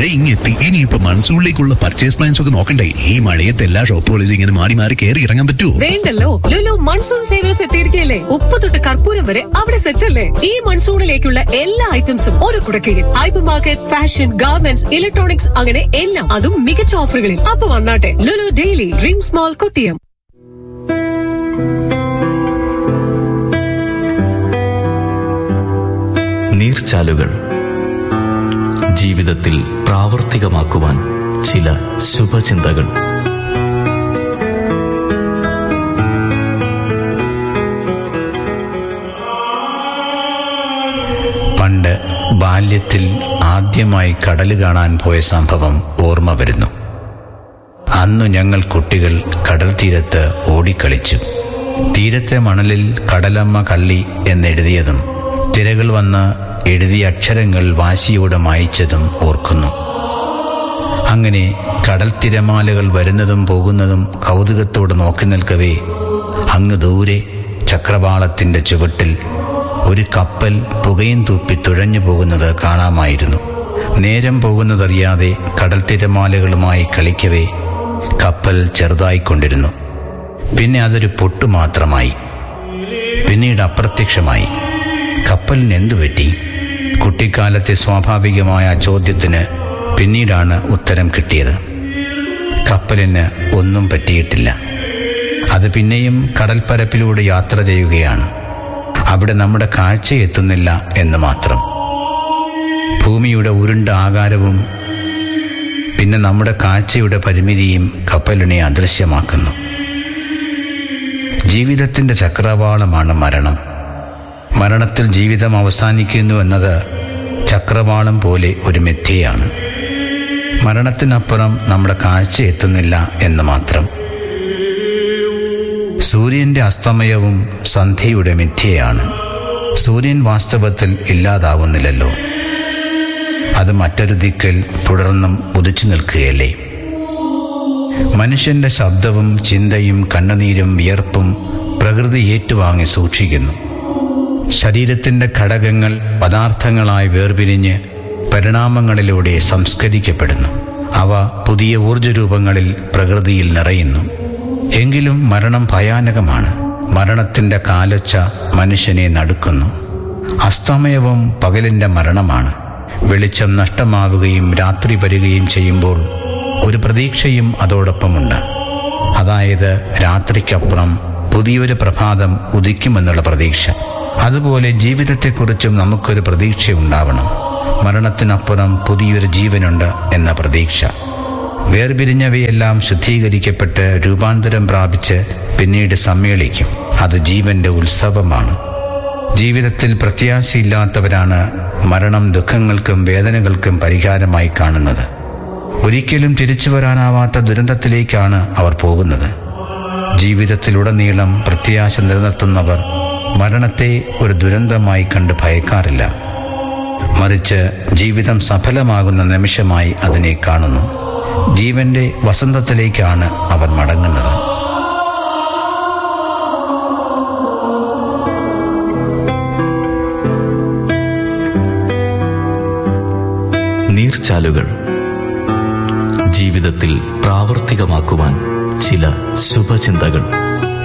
മഴ ഇങ്ങെത്തി ഇനിയിപ്പോ മൺസൂണിലേക്കുള്ള purchase plans ഒക്കെ നോക്കണ്ടേ ഈ മഴയത്ത് എല്ലാ ഷോപ്പുകളും ഇങ്ങനെ മാറി മാറി കയറി ഇറങ്ങാൻ പറ്റുമോ വേണ്ടല്ലോ ലുലു മൺസൂൺ സേവേഴ്സ് എത്തിയിരിക്കുകയല്ലേ ഉപ്പ് തൊട്ട് കർപ്പൂരം വരെ അവിടെ സെറ്റല്ലേ ഈ മൺസൂണിലേക്കുള്ള എല്ലാ ഐറ്റംസും ഒരു കുടക്കീഴിൽ hyper market fashion garments electronics അങ്ങനെ എല്ലാം അതും മികച്ച ഓഫറുകളിൽ അപ്പൊ വന്നാട്ടെ Lulu daily dream small Kottiyam നീർച്ചാലുകൾ ജീവിതത്തിൽ പ്രാവർത്തികമാക്കുവാൻ ചില ശുഭചിന്തകൾ പണ്ട് ബാല്യത്തിൽ ആദ്യമായി കടല് കാണാൻ പോയ സംഭവം ഓർമ്മ വരുന്നു അന്നു ഞങ്ങൾ കുട്ടികൾ കടൽ തീരത്ത് ഓടിക്കളിച്ചു തീരത്തെ മണലിൽ കടലമ്മ കള്ളി എന്നെഴുതിയതും തിരകൾ വന്ന് എഴുതിയ അക്ഷരങ്ങൾ വാശിയോടെ മായിച്ചതും ഓർക്കുന്നു അങ്ങനെ കടൽ തിരമാലകൾ വരുന്നതും പോകുന്നതും കൗതുകത്തോടെ നോക്കി നിൽക്കവേ അങ്ങ് ദൂരെ ചക്രവാളത്തിന്റെ ചുവട്ടിൽ ഒരു കപ്പൽ പുകയും തൂപ്പി തുഴഞ്ഞു പോകുന്നത് കാണാമായിരുന്നു നേരം പോകുന്നതറിയാതെ കടൽ തിരമാലകളുമായി കളിക്കവേ കപ്പൽ ചെറുതായിക്കൊണ്ടിരുന്നു പിന്നെ അതൊരു പൊട്ടു മാത്രമായി പിന്നീട് അപ്രത്യക്ഷമായി കപ്പലിന് എന്തു പറ്റി കുട്ടിക്കാലത്തെ സ്വാഭാവികമായ ആ ചോദ്യത്തിന് പിന്നീടാണ് ഉത്തരം കിട്ടിയത് കപ്പലിന് ഒന്നും പറ്റിയിട്ടില്ല അത് പിന്നെയും കടൽപ്പരപ്പിലൂടെ യാത്ര ചെയ്യുകയാണ് അവിടെ നമ്മുടെ കാഴ്ച എത്തുന്നില്ല എന്ന് മാത്രം ഭൂമിയുടെ ഉരുണ്ട ആകാരവും പിന്നെ നമ്മുടെ കാഴ്ചയുടെ പരിമിതിയും കപ്പലിനെ അദൃശ്യമാക്കുന്നു ജീവിതത്തിന്റെ ചക്രവാളമാണ് മരണം മരണത്തിൽ ജീവിതം അവസാനിക്കുന്നു എന്നത് ചക്രവാളം പോലെ ഒരു മിഥ്യയാണ് മരണത്തിനപ്പുറം നമ്മുടെ കാഴ്ച എത്തുന്നില്ല എന്ന് മാത്രം സൂര്യന്റെ അസ്തമയവും സന്ധ്യയുടെ മിഥ്യയാണ് സൂര്യൻ വാസ്തവത്തിൽ ഇല്ലാതാവുന്നില്ലല്ലോ അത് മറ്റൊരു ദിക്കിൽ തുടർന്നും ഉദിച്ചു നിൽക്കുകയല്ലേ മനുഷ്യന്റെ ശബ്ദവും ചിന്തയും കണ്ണുനീരും വിയർപ്പും പ്രകൃതി ഏറ്റുവാങ്ങി സൂക്ഷിക്കുന്നു ശരീരത്തിന്റെ ഘടകങ്ങൾ പദാർത്ഥങ്ങളായി വേർപിരിഞ്ഞ് പരിണാമങ്ങളിലൂടെ സംസ്കരിക്കപ്പെടുന്നു അവ പുതിയ ഊർജരൂപങ്ങളിൽ പ്രകൃതിയിൽ നിറയുന്നു എങ്കിലും മരണം ഭയാനകമാണ് മരണത്തിന്റെ കാലൊച്ച മനുഷ്യനെ നടുക്കുന്നു അസ്തമയവും പകലിന്റെ മരണമാണ് വെളിച്ചം നഷ്ടമാവുകയും രാത്രി വരികയും ചെയ്യുമ്പോൾ ഒരു പ്രതീക്ഷയും അതോടൊപ്പമുണ്ട് അതായത് രാത്രിക്കപ്പുറം പുതിയൊരു പ്രഭാതം ഉദിക്കുമെന്നുള്ള പ്രതീക്ഷ അതുപോലെ ജീവിതത്തെക്കുറിച്ചും നമുക്കൊരു പ്രതീക്ഷയുണ്ടാവണം മരണത്തിനപ്പുറം പുതിയൊരു ജീവനുണ്ട് എന്ന പ്രതീക്ഷ വേർപിരിഞ്ഞവയെല്ലാം ശുദ്ധീകരിക്കപ്പെട്ട് രൂപാന്തരം പ്രാപിച്ച് പിന്നീട് സമ്മേളിക്കും അത് ജീവന്റെ ഉത്സവമാണ് ജീവിതത്തിൽ പ്രത്യാശയില്ലാത്തവരാണ് മരണം ദുഃഖങ്ങൾക്കും വേദനകൾക്കും പരിഹാരമായി കാണുന്നത് ഒരിക്കലും തിരിച്ചു വരാനാവാത്ത ദുരന്തത്തിലേക്കാണ് അവർ പോകുന്നത് ജീവിതത്തിലുടനീളം പ്രത്യാശ നിലനിർത്തുന്നവർ മരണത്തെ ഒരു ദുരന്തമായി കണ്ട് ഭയക്കാറില്ല മറിച്ച് ജീവിതം സഫലമാകുന്ന നിമിഷമായി അതിനെ കാണുന്നു ജീവന്റെ വസന്തത്തിലേക്കാണ് അവർ മടങ്ങുന്നത് നീർച്ചാലുകൾ ജീവിതത്തിൽ പ്രാവർത്തികമാക്കുവാൻ ചില ശുഭചിന്തകൾ